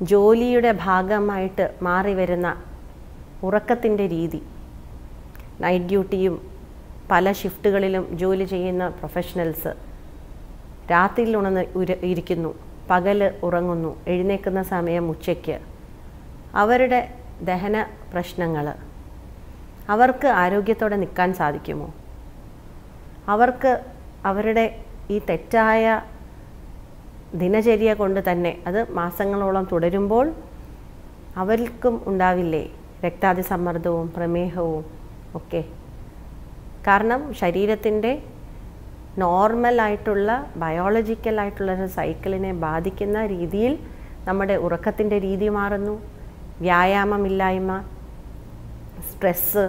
ജോലിയുടെ ഭാഗമായിട്ട് മാറി വരുന്ന ഉറക്കത്തിൻ്റെ രീതി നൈറ്റ് ഡ്യൂട്ടിയും പല ഷിഫ്റ്റുകളിലും ജോലി ചെയ്യുന്ന പ്രൊഫഷണൽസ് രാത്രിയിൽ ഉണർന്ന് ഉര ഇരിക്കുന്നു പകൽ ഉറങ്ങുന്നു എഴുന്നേൽക്കുന്ന സമയം ഉച്ചയ്ക്ക് അവരുടെ ദഹന പ്രശ്നങ്ങൾ അവർക്ക് ആരോഗ്യത്തോടെ നിൽക്കാൻ സാധിക്കുമോ അവർക്ക് അവരുടെ ഈ തെറ്റായ ദിനചര്യ കൊണ്ട് തന്നെ അത് മാസങ്ങളോളം തുടരുമ്പോൾ അവർക്കും ഉണ്ടാവില്ലേ രക്താതിസമ്മർദ്ദവും പ്രമേഹവും ഒക്കെ കാരണം ശരീരത്തിൻ്റെ നോർമലായിട്ടുള്ള ബയോളജിക്കലായിട്ടുള്ള ഒരു സൈക്കിളിനെ ബാധിക്കുന്ന രീതിയിൽ നമ്മുടെ ഉറക്കത്തിൻ്റെ രീതി മാറുന്നു വ്യായാമമില്ലായ്മ സ്ട്രെസ്സ്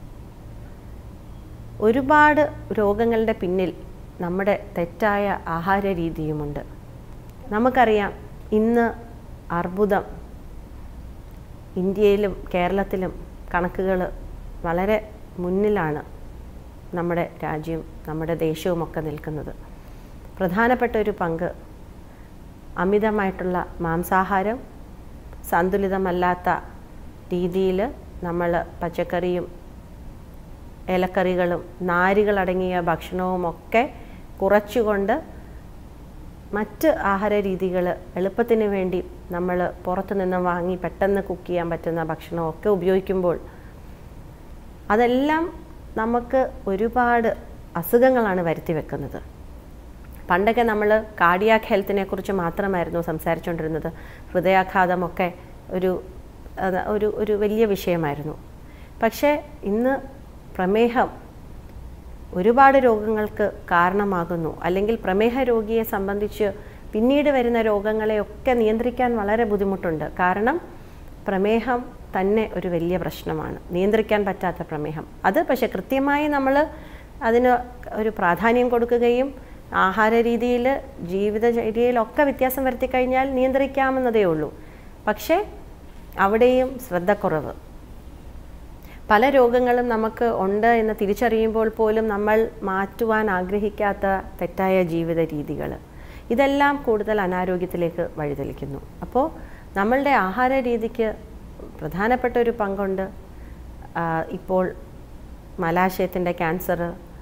ഒരുപാട് രോഗങ്ങളുടെ പിന്നിൽ നമ്മുടെ തെറ്റായ ആഹാര രീതിയുമുണ്ട് നമുക്കറിയാം ഇന്ന് അർബുദം ഇന്ത്യയിലും കേരളത്തിലും കണക്കുകൾ വളരെ മുന്നിലാണ് നമ്മുടെ രാജ്യം നമ്മുടെ ദേശവുമൊക്കെ നിൽക്കുന്നത് പ്രധാനപ്പെട്ട ഒരു പങ്ക് അമിതമായിട്ടുള്ള മാംസാഹാരം സന്തുലിതമല്ലാത്ത രീതിയിൽ നമ്മൾ പച്ചക്കറിയും ഇലക്കറികളും നാരുകളടങ്ങിയ ഭക്ഷണവുമൊക്കെ കുറച്ചുകൊണ്ട് മറ്റ് ആഹാര രീതികൾ എളുപ്പത്തിന് വേണ്ടി നമ്മൾ പുറത്തു നിന്ന് വാങ്ങി പെട്ടെന്ന് കുക്ക് ചെയ്യാൻ പറ്റുന്ന ഭക്ഷണമൊക്കെ ഉപയോഗിക്കുമ്പോൾ അതെല്ലാം നമുക്ക് ഒരുപാട് അസുഖങ്ങളാണ് വരുത്തി വെക്കുന്നത് പണ്ടൊക്കെ നമ്മൾ കാർഡിയാക് ഹെൽത്തിനെ കുറിച്ച് മാത്രമായിരുന്നു സംസാരിച്ചുകൊണ്ടിരുന്നത് ഹൃദയാഘാതമൊക്കെ ഒരു അത് ഒരു ഒരു വലിയ വിഷയമായിരുന്നു പക്ഷേ ഇന്ന് പ്രമേഹം ഒരുപാട് രോഗങ്ങൾക്ക് കാരണമാകുന്നു അല്ലെങ്കിൽ പ്രമേഹ രോഗിയെ സംബന്ധിച്ച് പിന്നീട് വരുന്ന രോഗങ്ങളെയൊക്കെ നിയന്ത്രിക്കാൻ വളരെ ബുദ്ധിമുട്ടുണ്ട് കാരണം പ്രമേഹം തന്നെ ഒരു വലിയ പ്രശ്നമാണ് നിയന്ത്രിക്കാൻ പറ്റാത്ത പ്രമേഹം അത് പക്ഷേ കൃത്യമായി നമ്മൾ അതിന് ഒരു പ്രാധാന്യം കൊടുക്കുകയും ആഹാര രീതിയിൽ ജീവിതചര്യയിലൊക്കെ വ്യത്യാസം വരുത്തി കഴിഞ്ഞാൽ നിയന്ത്രിക്കാമെന്നതേ ഉള്ളൂ പക്ഷേ അവിടെയും ശ്രദ്ധക്കുറവ് പല രോഗങ്ങളും നമുക്ക് ഉണ്ട് എന്ന് തിരിച്ചറിയുമ്പോൾ പോലും നമ്മൾ മാറ്റുവാൻ ആഗ്രഹിക്കാത്ത തെറ്റായ ജീവിത രീതികൾ ഇതെല്ലാം കൂടുതൽ അനാരോഗ്യത്തിലേക്ക് വഴിതെളിക്കുന്നു അപ്പോൾ നമ്മളുടെ ആഹാര രീതിക്ക് പ്രധാനപ്പെട്ട ഒരു പങ്കുണ്ട് ആ, ഇപ്പോൾ മലാശയത്തിൻ്റെ ക്യാൻസർ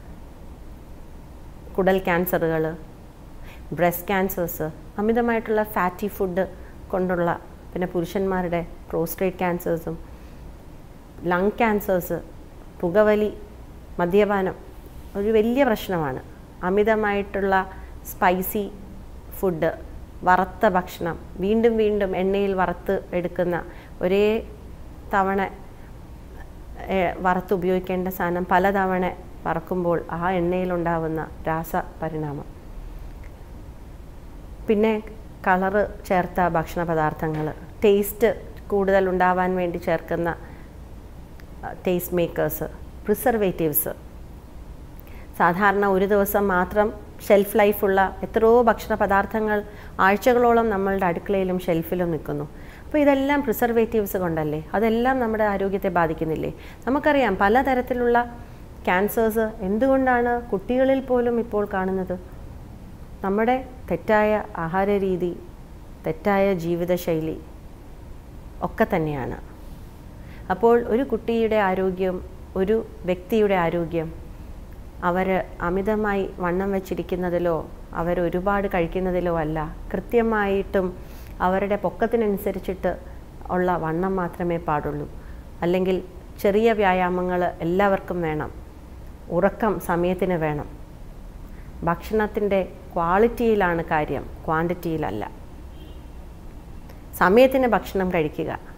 കുടൽ ക്യാൻസറുകൾ ബ്രസ്റ്റ് ക്യാൻസേഴ്സ് അമിതമായിട്ടുള്ള ഫാറ്റി ഫുഡ് കൊണ്ടുള്ള പിന്നെ പുരുഷന്മാരുടെ പ്രോസ്റ്റേറ്റ് ക്യാൻസേഴ്സും ലങ് ക്യാൻസേഴ്സ് പുകവലി മദ്യപാനം ഒരു വലിയ പ്രശ്നമാണ് അമിതമായിട്ടുള്ള സ്പൈസി ഫുഡ് വറുത്ത ഭക്ഷണം വീണ്ടും വീണ്ടും എണ്ണയിൽ വറുത്ത് എടുക്കുന്ന ഒരേ തവണ ഏ, വറുത്ത് ഉപയോഗിക്കേണ്ട സാധനം പലതവണ വറക്കുമ്പോൾ ആ എണ്ണയിലുണ്ടാവുന്ന രാസപരിണാമം പിന്നെ കളറ് ചേർത്ത ഭക്ഷണ പദാർത്ഥങ്ങൾ ടേസ്റ്റ് കൂടുതൽ ഉണ്ടാവാൻ വേണ്ടി ചേർക്കുന്ന ടേസ്റ്റ് മേക്കേഴ്സ് പ്രിസർവേറ്റീവ്സ് സാധാരണ ഒരു ദിവസം മാത്രം ഷെൽഫ് ലൈഫുള്ള എത്രയോ ഭക്ഷണ പദാർത്ഥങ്ങൾ ആഴ്ചകളോളം നമ്മളുടെ അടുക്കളയിലും ഷെൽഫിലും നിൽക്കുന്നു അപ്പോൾ ഇതെല്ലാം പ്രിസർവേറ്റീവ്സ് കൊണ്ടല്ലേ അതെല്ലാം നമ്മുടെ ആരോഗ്യത്തെ ബാധിക്കുന്നില്ലേ നമുക്കറിയാം പലതരത്തിലുള്ള ക്യാൻസേഴ്സ് എന്തുകൊണ്ടാണ് കുട്ടികളിൽ പോലും ഇപ്പോൾ കാണുന്നത് നമ്മുടെ തെറ്റായ ആഹാര രീതി തെറ്റായ ജീവിതശൈലി ഒക്കെ തന്നെയാണ് അപ്പോൾ ഒരു കുട്ടിയുടെ ആരോഗ്യം ഒരു വ്യക്തിയുടെ ആരോഗ്യം അവർ അമിതമായി വണ്ണം വെച്ചിരിക്കുന്നതിലോ അവർ ഒരുപാട് കഴിക്കുന്നതിലോ അല്ല കൃത്യമായിട്ടും അവരുടെ പൊക്കത്തിനനുസരിച്ചിട്ട് ഉള്ള വണ്ണം മാത്രമേ പാടുള്ളൂ അല്ലെങ്കിൽ ചെറിയ വ്യായാമങ്ങൾ എല്ലാവർക്കും വേണം ഉറക്കം സമയത്തിന് വേണം ഭക്ഷണത്തിൻ്റെ ക്വാളിറ്റിയിലാണ് കാര്യം ക്വാണ്ടിറ്റിയിലല്ല സമയത്തിന് ഭക്ഷണം കഴിക്കുക